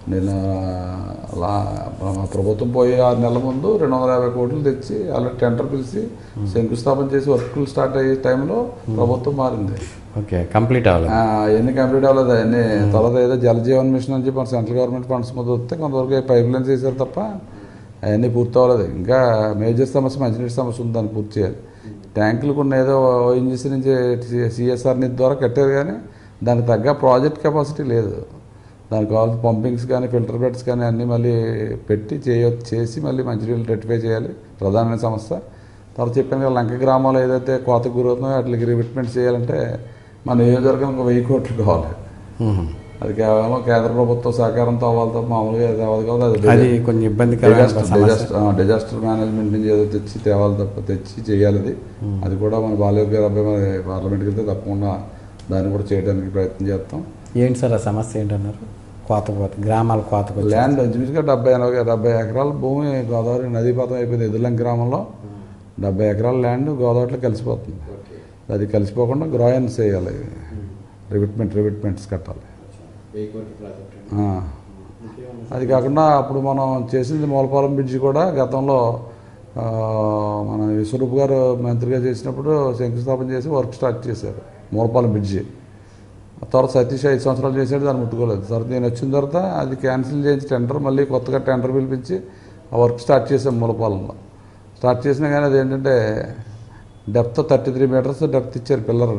నేను లా మా ప్రభుత్వం పోయి ఆరు నెలల ముందు రెండు వందల యాభై కోట్లు తెచ్చి అలా టెండర్ పిలిచి శంకుస్థాపన చేసి వర్కులు స్టార్ట్ అయ్యే టైంలో ప్రభుత్వం మారింది ఓకే కంప్లీట్ అవ్వలేదు ఆ, అవన్నీ కంప్లీట్ అవ్వలేదు అవన్నీ తర్వాత ఏదో జల జీవన్ మిషన్ అని చెప్పి మన సెంట్రల్ గవర్నమెంట్ ఫండ్స్ మీద వస్తే కొంతవరకు పైప్ లైన్స్ వేసారు తప్ప అవన్నీ పూర్తి అవ్వలేదు ఇంకా మేజర్ సమస్య మంచినీటి సమస్య ఉంది దాన్ని పూర్తి చేయాలి ట్యాంకులు కొన్ని ఏదో ఓఎన్జీసీ నుంచి సిఎస్ఆర్ నిధి ద్వారా కట్టారు కానీ దానికి తగ్గ ప్రాజెక్ట్ కెపాసిటీ లేదు దానికి కావాల్సిన పంపింగ్స్ కానీ ఫిల్టర్ బెడ్స్ కానీ అన్నీ మళ్ళీ పెట్టి చేయ చేసి మళ్ళీ మంచినీళ్ళు రెక్టిఫై చేయాలి ప్రధానమైన సమస్య తర్వాత చెప్పాను కదా లంక గ్రామాలు ఏదైతే కోత గురవుతున్నాయో వాటికి రివిట్మెంట్ చేయాలంటే మన నియోజకవర్గం ఒక వెయ్యి కోట్లు కావాలి మ్మ్. అది కేవలం కేంద్ర ప్రభుత్వం సహకారంతో అవ్వాలి తప్ప మామూలుగా అది అవ్వదు కదా అది అది కొంచెం ఇబ్బందికరమైన డిజాస్టర్ సమస్య డిజాస్టర్ డిజాస్టర్ మేనేజ్మెంట్ నుంచి ఏదో తెచ్చి తేవాలి తప్ప తెచ్చి చేయాలి అది అది కూడా మన బాలయోగ్ గారు అబ్బాయి మన పార్లమెంట్కి వెళ్తే తప్పకుండా దాన్ని కూడా చేయడానికి ప్రయత్నం చేస్తాం ఏంటి సార్ ఆ సమస్య ఏంటన్నారు కోత కోత గ్రామాల కోత కోత ల్యాండ్ ఇంచుమించుగా డెబ్బై ఎనభై డెబ్బై ఎకరాల భూమి గోదావరి నదీపాతం అయిపోయింది ఎదుర్లం గ్రామంలో డెబ్బై ఎకరాల ల్యాండ్ గోదావరిలో కలిసిపోతుంది అది కలిసిపోకుండా గ్రాయన్స్ వేయాలి రివిట్మెంట్ రివిట్మెంట్స్ కట్టాలి ఆ. అది కాకుండా అప్పుడు మనం చేసింది మూలపాలెం బ్రిడ్జి కూడా గతంలో ఆ, మన విశ్వరూప్ గారు మంత్రిగా చేసినప్పుడు శంకుస్థాపన చేసి వర్క్ స్టార్ట్ చేశారు మూలపాలెం బ్రిడ్జి ఆ తర్వాత సతీష్ ఐదు సంవత్సరాలు చేశాడు దాన్ని ముట్టుకోలేదు తర్వాత నేను వచ్చిన తర్వాత అది క్యాన్సిల్ చేసి టెండర్ మళ్ళీ కొత్తగా టెండర్ పిలిపించి ఆ వర్క్ స్టార్ట్ చేసాం మూలపాలెంలో స్టార్ట్ చేసినా కానీ అది ఏంటంటే depth thirty three meters depth ఇచ్చారు పిల్లర్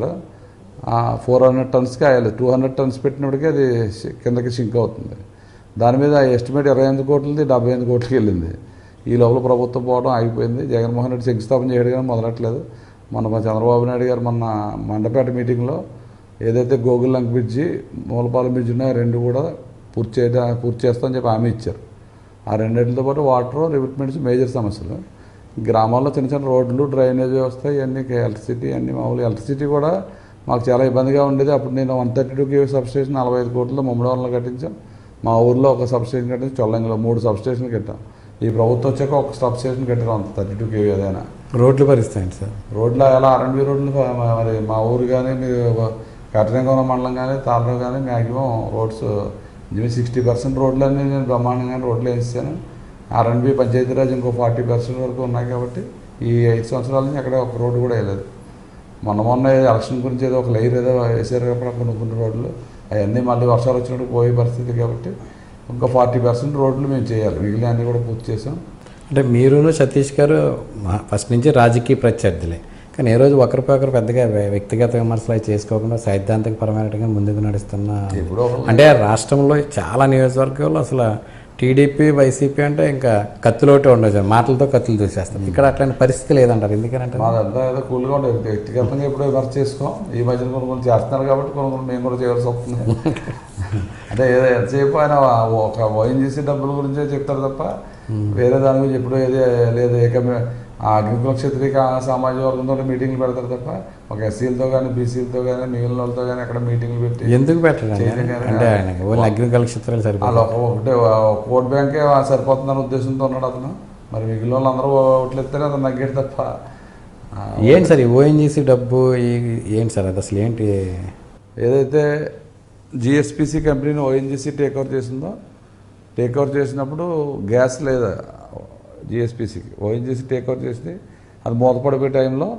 ఫోర్ హండ్రెడ్ టన్స్కి అయ్యాలి టూ హండ్రెడ్ టన్స్ పెట్టినప్పటికీ అది షి- కిందకి షింక్ అవుతుంది దాని మీద ఎస్టిమేట్ ఇరవై ఎనిమిది కోట్లది డెబ్బై ఎనిమిది కోట్లకి వెళ్ళింది ఈ లోపల ప్రభుత్వం పోవడం ఆగిపోయింది జగన్మోహన్ రెడ్డి శంకుస్థాపన చేయడం కానీ మొదలట్లేదు మొన్న మా చంద్రబాబు నాయుడు గారు మొన్న మండపేట మీటింగ్లో ఏదైతే గోగుల్ లంక్ బ్రిడ్జి మూలపాలెం బ్రిడ్జ్ ఉన్నాయో రెండు కూడా పూర్తి చేయడం పూర్తి చేస్తామని చెప్పి హామీ ఇచ్చారు ఆ రెండింటితో పాటు వాటర్ రివిట్మెంట్స్ మేజర్ సమస్యలు గ్రామాల్లో చిన్న చిన్న రోడ్లు డ్రైనేజ్ వ్యవస్థ ఇవన్నీ ఎలక్ట్రిసిటీ అన్ని మామూలు ఎలక్ట్రిసిటీ కూడా మాకు చాలా ఇబ్బందిగా ఉండేది అప్పుడు నేను one thirty two KV substation నలభై ఐదు కోట్లతో ముమ్మడి వనరులు కట్టించాం మా ఊర్లో ఒక సబ్స్టేషన్ కట్టించి చొల్లంగిలో మూడు సబ్స్టేషన్లు కట్టాం ఈ ప్రభుత్వం వచ్చాక ఒక సబ్స్టేషన్ కట్టాం అంత థర్టీ టూ కేవీ అదైనా రోడ్లు పరిస్థితి సార్ రోడ్లు ఎలా ఆర్ఎండ్బి రోడ్లు మ- మరి మా ఊరు కానీ మీరు కట్టరంగం మండలం కానీ తాళ్ళలో కానీ మ్యాక్సిమం రోడ్స్ ఇంచుమించు సిక్స్టీ పర్సెంట్ రోడ్లన్నీ నేను బ్రహ్మాండంగా రోడ్లు వేసాను ఆర్ఎండ్బి పంచాయతీరాజ్ ఇంకో ఫార్టీ పర్సెంట్ వరకు ఉన్నాయి కాబట్టి ఈ ఐదు సంవత్సరాల నుంచి అక్కడ ఒక రోడ్డు కూడా వేయలేదు మొన్న మొన్న ఎలక్షన్ గురించి ఏదో ఒక లైర్ ఏదో వేసారు కాబట్టి కొన్ని కొన్ని రోడ్లు అవన్నీ మళ్ళీ వర్షాలు వచ్చినప్పుడు పోయే పరిస్థితి కాబట్టి ఇంకా ఫార్టీ పర్సెంట్ రోడ్లు మేము చేయాలి మిగిలిన అన్నీ కూడా పూర్తి చేసాం అంటే మీరును సతీష్ గారు మా- ఫస్ట్ నుంచి రాజకీయ ప్రత్యర్థులే కానీ ఏ రోజు ఒకరిపై ఒకరు పెద్దగా వ్య- వ్యక్తిగత విమర్శలు అవి చేసుకోకుండా సైద్ధాంతిక పరమైనట్టుగా ముందుకు నడుస్తున్న ఎప్పుడో ఒకరు అంటే రాష్ట్రంలో చాలా నియోజకవర్గాల్లో అసలు టీడీపీ వైసీపీ అంటే ఇంకా కత్తులోటే ఉండదు మాటలతో కత్తులు చూసేస్తారు ఇక్కడ అట్లాంటి పరిస్థితి లేదంటారు ఎందుకంటే మాదంతా ఏదో కూల్గా ఉండేది వ్యక్తిగతంగా ఎప్పుడో విమర్శ చేసుకోం ఈ మధ్యన కొన్ని కొన్ని చేస్తున్నారు కాబట్టి కొన్ని కొన్ని మేము కూడా చేయవలసి వస్తుంది అంటే ఏదో ఎంతసేపు ఆయన ఒక వైన్ చేసే డబ్బుల గురించే చెప్తారు తప్ప వేరే దాని గురించి ఎప్పుడూ ఏది లేదు ఏకమే ఆ అగ్నికుల క్షత్రియ సామాజిక వర్గంతో మీటింగ్లు పెడతారు తప్ప ఒక ఎస్సీలతో కానీ బీసీలతో కానీ మిగిలిన వాళ్ళతో కానీ అక్కడ మీటింగ్లు పెట్టి ఎందుకు పెట్టరండి చేయడం కానీ అంటే ఆయన ఓన్లీ అగ్నికల్ క్షేత్రాలు వాళ్ళు సరిపోతుంది ఒక ఒకటే ఓట్ బ్యాంకే సరిపోతుందన్న ఉద్దేశంతో ఉన్నాడు అతను మరి మిగిలిన వాళ్ళు అందరూ ఓట్లు ఎత్తారే అతను నగ్గేడు తప్ప ఆ, ఏంటి సార్ ఈ ఓఎన్జీసీ డబ్బు ఈ- ఏంటి సార్ అది అసలు ఏంటి ఏదైతే జిఎస్పిసి కంపెనీని ఓఎన్జీసీ టేక్ ఓవర్ చేసిందో టేక్ ఓవర్ చేసినప్పుడు గ్యాస్ లేదా జిఎస్పిసికి ఓఎన్జీసీ టేక్ ఓవర్ చేసి అది మూతపడిపోయే టైంలో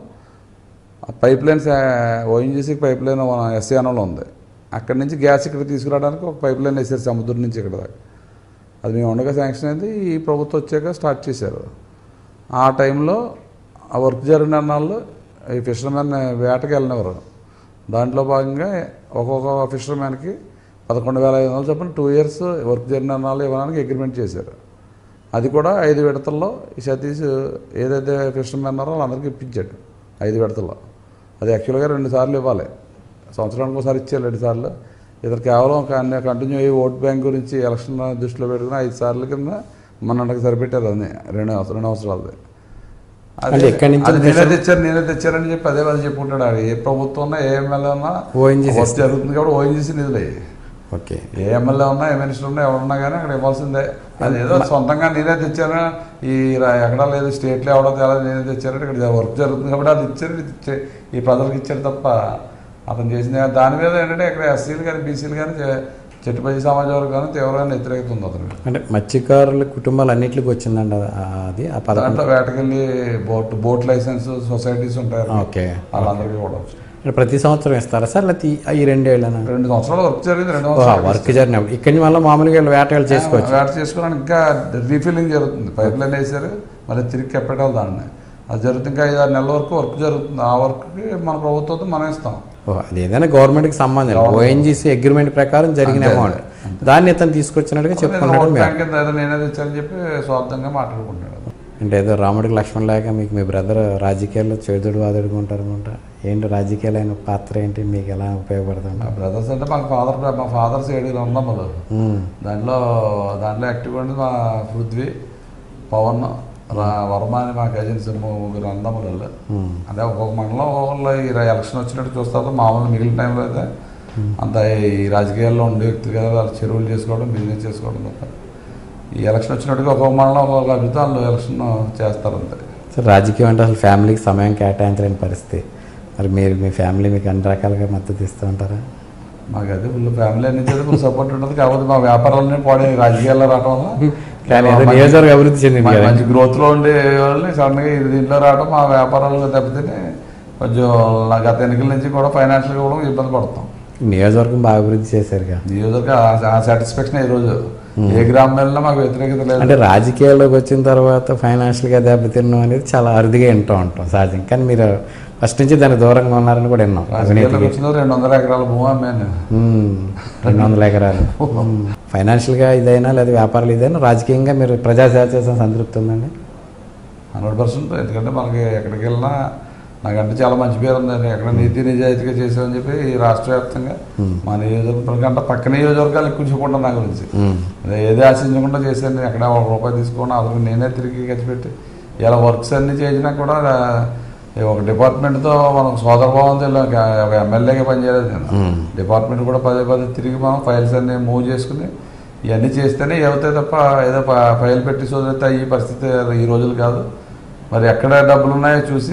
పైప్ లైన్స్ ఓఎన్జీసీకి పైప్ లైన్ మన ఎస్సీఎన్లో ఉంది అక్కడి నుంచి గ్యాస్ ఇక్కడ తీసుకురావడానికి ఒక పైప్ లైన్ వేసారు సముద్రం నుంచి ఇక్కడ దాకా అది మేము ఉండగా శాంక్షన్ అయింది ఈ ప్రభుత్వం వచ్చాక స్టార్ట్ చేశారు ఆ టైంలో ఆ వర్క్ జరిగిన అన్నాళ్ళు ఈ ఫిషర్మెన్ వేటకి వెళ్ళినవారు దాంట్లో భాగంగా ఒక్కొక్క ఫిషర్మెన్కి పదకొండు వేల ఐదు వందలు చొప్పున టూ ఇయర్స్ వర్క్ జరిగిన అన్నాళ్ళు ఇవ్వడానికి అగ్రిమెంట్ చేశారు అది కూడా ఐదు విడతల్లో ఈ సతీష్ ఏదైతే ఫిషర్మెన్ ఉన్నారో వాళ్ళందరికీ ఇప్పించాడు ఐదు విడతల్లో అది యాక్చువల్గా రెండు సార్లు ఇవ్వాలి సంవత్సరానికి ఒకసారి ఇచ్చారు రెండు సార్లు ఇతను కేవలం కంటిన్యూ అయ్యి ఓట్ బ్యాంక్ గురించి ఎలక్షన్ దృష్టిలో పెట్టుకుని ఐదు సార్లు కింద మొన్నటికి సరిపెట్టారు అన్నీ రెండు అవసరం రెండు అవసరాలది అది అంటే ఎక్కడి నుంచి అది నేనే తెచ్చారు నేనే తెచ్చారని చెప్పి అదే వాళ్ళు చెప్పుకుంటాడు ఆడు. ఏ ప్రభుత్వం ఉన్నా ఏ ఎమ్మెల్యే ఉన్నా ONGC వర్క్ జరుగుతుంది కాబట్టి ఓఎన్జీసీ నిధులే ఓకే ఏ ఎమ్మెల్యే ఉన్నా ఏ మినిస్టర్ ఉన్నా ఎవరున్నా కానీ అక్కడ ఇవ్వాల్సిందే అది ఏదో సొంతంగా నేనే తెచ్చాను ఈ రా- ఎక్కడా లేదు స్టేట్లో ఎవడో తేలేదు నేనే తెచ్చారంటే ఇక్కడ వర్క్ జరుగుతుంది కాబట్టి అది ఇచ్చారు ఇది ఇచ్చే- ఈ ప్రజలకు ఇచ్చారు తప్ప అతను చేసిన దాని మీద ఏంటంటే ఇక్కడ ఎస్సీలు కానీ బీసీలు కానీ చే- చెట్టుపల్లి సమాజ వర్గాన్ని తీవ్రమైన వ్యతిరేకత ఉంది అతనికి అంటే మత్స్యకారుల కుటుంబాలు అన్నింటికి వచ్చిందండి ఆ- అది ఆ పథకం దాంట్లో వేటకెళ్ళి బోట్ బోట్ లైసెన్స్ సొసైటీస్ ఉంటాయి ఓకే వాళ్ళందరికీ కూడా వచ్చింది అంటే ప్రతి సంవత్సరం ఇస్తారా సార్ లేకపోతే ఈ- ఈ రెండేళ్ళనా రెండు సంవత్సరాలు వర్క్ జరిగింది రెండు సంవత్సరాలు వర్క్ జరిగినప్పుడు ఇక్కడి నుంచి మళ్ళీ మామూలుగా వీళ్ళు వేటగాళ్ళు చేసుకోవచ్చు వేట చేసుకోవడానికి ఇంకా రీఫిల్లింగ్ జరుగుతుంది పైప్ లైన్ వేసారు మళ్ళీ తిరిగి కప్పెట్టాలి దాన్ని అది జరుగుతుంది ఇంకా ఐదు ఆరు నెలల వరకు వర్క్ జరుగుతుంది ఆ వర్క్కి మన ప్రభుత్వంతో మనం ఇస్తాం ఓ, అది ఏదైనా గవర్నమెంట్కి సంబంధం ఓఎన్జీసీ అగ్రిమెంట్ ప్రకారం జరిగిన అంతే, అమౌంట్ దాన్ని ఇతను తీసుకొచ్చినట్టుగా చెప్పుకున్నాడు ఓట్ మీరు బ్యాంక్ కింద ఏదో నేనే తెచ్చానని చెప్పి స్వార్థంగా మాట్లాడుకుంటాడు అంటే ఏదో రాముడికి లక్ష్మణ్ లేక మీకు మీ బ్రదర్ రాజకీయాల్లో చేదుడు వాదుడుగా ఉంటారు అనుకుంటా ఏంటి రాజకీయాలైన పాత్ర ఏంటి మీకు ఎలా ఉపయోగపడుతుంది మా బ్రదర్స్ అంటే మాకు ఫాదర్ మా ఫాదర్స్ ఏడుగురు ఉన్నమ్మలు దాంట్లో దాంట్లో యాక్టివ్ ఉంది మా పృథ్వీ పవన్ రా వర్మ అని మా కజిన్స్ ముగ్గురు అందములు వాళ్ళు అంటే ఒక్కొక్క మండలం ఒక్కొక్కళ్ళు ఈ ఎలక్షన్ వచ్చినట్టు చూస్తారు మామూలు మిగిలిన టైంలో అయితే అంత ఈ రాజకీయాల్లో ఉండే వ్యక్తులు కదా వాళ్ళు చెరువులు చేసుకోవడం బిజినెస్ చేసుకోవడం తప్ప ఈ ఎలక్షన్ వచ్చినట్టుగా ఒక్కొక్క మండలం ఒక్కొక్క అభిప్రాయాలు ఎలక్షన్ చేస్తారు అంతే సో రాజకీయం అంటే అసలు ఫ్యామిలీకి సమయం కేటాయించలేని పరిస్థితి మరి మీరు మీ ఫ్యామిలీ మీకు అన్ని రకాలుగా మద్దతు ఇస్తూ ఉంటారా మాకు అది ఫుల్ ఫ్యామిలీ నుంచి అయితే ఫుల్ సపోర్ట్ ఉంటుంది కాకపోతే మా వ్యాపారాలన్నీ పాడే రాజకీయాల్లో రావడం వల్ల కానీ ఏదో మంచి- నియోజకవర్గం అభివృద్ధి చెందింది మంచి- కదా మంచి గ్రోత్ లో ఉండే వాళ్ళని సడన్ గా ఇది దీంట్లో రావడం మా వ్యాపారాలు దెబ్బతిని కొంచెం నా గత ఎన్నికల నుంచి కూడా ఫైనాన్షియల్ గా కూడా ఇబ్బంది పడతాం నియోజకవర్గం బాగా అభివృద్ధి చేశారుగా నియోజక ఆ సాటిస్ఫాక్షన్ ఈ రోజు ఏ గ్రామం వెళ్ళినా మాకు వ్యతిరేకత లేదు అంటే రాజకీయాల్లోకి వచ్చిన తర్వాత ఫైనాన్షియల్గా దెబ్బతిన్నాం అనేది చాలా అరుదుగా వింటూ ఉంటాం సహజం కానీ మీరు ఫస్ట్ నుంచి దానికి దూరంగా ఉన్నారని కూడా విన్నాం రాజకీయాల్లోకి అవినీతికి వచ్చిన రెండు వందల ఎకరాల భూమి అమ్మాను మ్మ్. రెండు వందల ఎకరాలు మ్మ్. ఫైనాన్షియల్గా ఇదైనా లేదా వ్యాపారాలు ఇదైనా రాజకీయంగా మీరు ప్రజాసేవ చేసిన సంతృప్తి ఉందండి హండ్రెడ్ పర్సెంట్ ఎందుకంటే మనకి ఎక్కడికి వెళ్ళినా నాకంటే చాలా మంచి పేరు ఉంది ఎక్కడ నీతి నిజాయితీగా చేసామని చెప్పి ఈ రాష్ట్ర వ్యాప్తంగా మా నియోజకవర్గం కంటే పక్క నియోజకవర్గాలు ఎక్కువ చెప్పుకుంటాను నా గురించి మ్మ్. అదే ఏది ఆశించకుండా చేశాను ఎక్కడ ఒక రూపాయి తీసుకొని అసలు నేనే తిరిగి ఖర్చు పెట్టి ఇలా వర్క్స్ అన్ని చేసినా కూడా ఆ, ఒక డిపార్ట్మెంట్తో మనకు సోదరభావంతో ఇలా ఒక ఒక ఎమ్మెల్యేగా పనిచేయలేదు నేను మ్మ్. డిపార్ట్మెంట్ కూడా పదే పదే తిరిగి మనం ఫైల్స్ అన్ని మూవ్ చేసుకుని ఇవన్నీ చేస్తేనే అవుతాయి తప్ప ఏదో ప- ఫైల్ పెట్టి చదివితే ఈ పరిస్థితి ఈ రోజులు కాదు మరి ఎక్కడ డబ్బులు ఉన్నాయో చూసి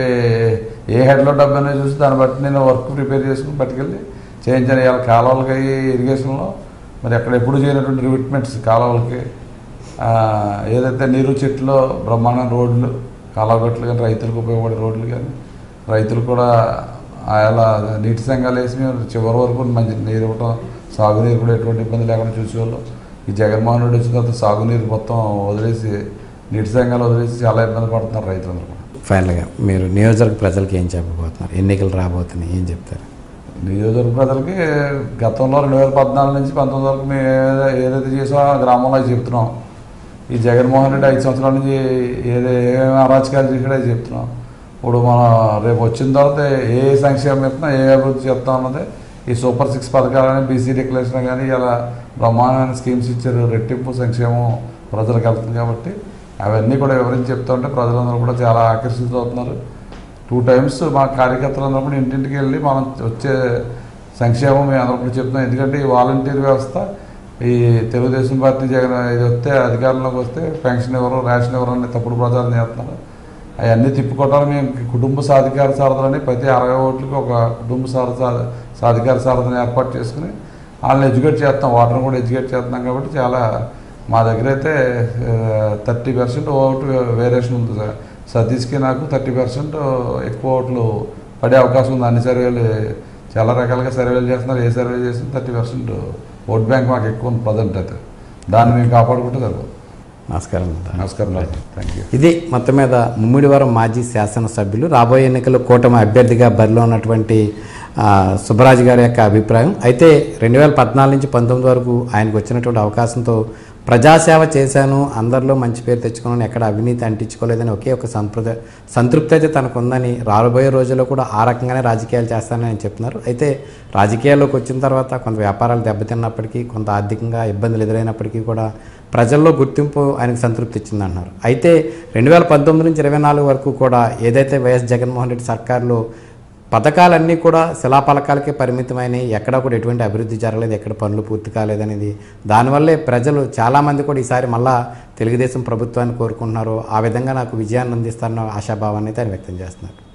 ఏ హెడ్లో డబ్బు ఉన్నాయో చూసి దాన్ని బట్టి నేను వర్క్ ప్రిపేర్ చేసుకుని పట్టుకెళ్ళి చేయించాను ఇవాళ కాలువలకి ఇరిగేషన్లో మరి ఎక్కడ ఎప్పుడు చేయనటువంటి రివిట్మెంట్స్ కాలువలకి ఆ, ఏదైతే నీరు చెట్లు బ్రహ్మాండం రోడ్లు కాలువగట్లు కానీ రైతులకు ఉపయోగపడే రోడ్లు కానీ రైతులు కూడా అలా నీటి సంఘాలు వేసి మేము చివరి వరకు మంచి నీరు ఇవ్వటం సాగునీరు కూడా ఎటువంటి ఇబ్బంది లేకుండా చూసేవాళ్ళం ఈ జగన్మోహన్ రెడ్డి వచ్చిన తర్వాత సాగునీరు మొత్తం వదిలేసి నీటి సంఘాలు వదిలేసి చాలా ఇబ్బంది పడుతున్నారు రైతులందరూ కూడా ఫైనల్గా మీరు నియోజకవర్గ ప్రజలకి ఏం చెప్పబోతున్నారు ఎన్నికలు రాబోతున్నాయి ఏం చెప్తారు నియోజకవర్గ ప్రజలకి గతంలో రెండు వేల పద్నాలుగు నుంచి పంతొమ్మిది వరకు మేము ఏదై- ఏదైతే చేసామో ఆ గ్రామంలో అది చెప్తున్నాం ఈ జగన్మోహన్ రెడ్డి ఐదు సంవత్సరాల నుంచి ఏదే ఏమేమి అరాచకాలు చేసాడో అది చెప్తున్నాం ఇప్పుడు మనం రేపు వచ్చిన తర్వాత ఏ సంక్షేమం చెప్తున్నా ఏ అభివృద్ధి చెప్తాం అన్నది ఈ సూపర్ సిక్స్ పథకాలని బీసీ డిక్లరేషన్ కానీ ఇలా బ్రహ్మాండమైన స్కీమ్స్ ఇచ్చారు రెట్టింపు సంక్షేమం ప్రజలకు వెళ్తుంది కాబట్టి అవన్నీ కూడా వివరించి చెప్తా ఉంటే ప్రజలందరూ కూడా చాలా ఆకర్షితులవుతున్నారు టూ టైమ్స్ మా కార్యకర్తలందరూ కూడా ఇంటింటికి వెళ్ళి మనం వచ్చే సంక్షేమం మేము అందరూ కూడా చెప్తున్నాం ఎందుకంటే ఈ వాలంటీర్ వ్యవస్థ ఈ తెలుగుదేశం పార్టీ జగన్ ఇది వస్తే అధికారంలోకి వస్తే పెన్షన్ ఎవరు రేషన్ ఎవరు అని తప్పుడు ప్రచారం చేస్తున్నారు అవన్నీ తిప్పుకోవటానికి మేము కుటుంబ సాధికార సారథులని ప్రతి అరవై ఓట్లకి ఒక కుటుంబ సార సా- సాధికార సారథిని ఏర్పాటు చేసుకుని వాళ్ళని ఎడ్యుకేట్ చేస్తాం వాటర్ని కూడా ఎడ్యుకేట్ చేస్తున్నాం కాబట్టి చాలా మా దగ్గర అయితే థర్టీ పర్సెంట్ ఓటు వేరియేషన్ ఉంది సార్ సతీష్కి నాకు థర్టీ పర్సెంట్ ఎక్కువ ఓట్లు పడే అవకాశం ఉంది అన్ని సర్వేలు చాలా రకాలుగా సర్వేలు చేస్తున్నారు ఏ సర్వే చేసినా థర్టీ పర్సెంట్ ఓట్ బ్యాంక్ మాకు ఎక్కువ ఉంది ప్రజెంట్ అయితే దాన్ని మేము కాపాడుకుంటే సరిపోతుంది నమస్కారం నమస్కారం థ్యాంక్ యూ ఇది మొత్తం మీద ముమ్మిడివరం మాజీ శాసనసభ్యులు రాబోయే ఎన్నికల్లో కూటమి అభ్యర్థిగా బరిలో ఉన్నటువంటి ఆ, సుబ్బరాజు గారి యొక్క అభిప్రాయం అయితే రెండు వేల పద్నాలుగు నుంచి పంతొమ్మిది వరకు ఆయనకు వచ్చినటువంటి అవకాశంతో ప్రజాసేవ చేశాను అందరిలో మంచి పేరు తెచ్చుకున్నాను ఎక్కడ అవినీతి అంటించుకోలేదని ఒకే ఒక సంతృప్తి సంతృప్తి అయితే తనకు ఉందని రాబోయే రోజుల్లో కూడా ఆ రకంగానే రాజకీయాలు చేస్తానని ఆయన చెప్తున్నారు అయితే రాజకీయాల్లోకి వచ్చిన తర్వాత కొంత వ్యాపారాలు దెబ్బతిన్నప్పటికీ కొంత ఆర్థికంగా ఇబ్బందులు ఎదురైనప్పటికీ కూడా ప్రజల్లో గుర్తింపు ఆయనకు సంతృప్తి ఇచ్చిందన్నారు అయితే రెండు వేల పంతొమ్మిది నుంచి ఇరవై నాలుగు వరకు కూడా ఏదైతే వైఎస్ జగన్మోహన్ రెడ్డి సర్కారులో పథకాలన్నీ కూడా శిలాపలకాలకే పరిమితమైనవి ఎక్కడా కూడా ఎటువంటి అభివృద్ధి జరగలేదు ఎక్కడ పనులు పూర్తి కాలేదనేది దానివల్లే ప్రజలు చాలామంది కూడా ఈసారి మళ్ళా తెలుగుదేశం ప్రభుత్వాన్ని కోరుకుంటున్నారు ఆ విధంగా నాకు విజయాన్ని అందిస్తారన్న ఆశాభావాన్ని అయితే ఆయన వ్యక్తం చేస్తున్నారు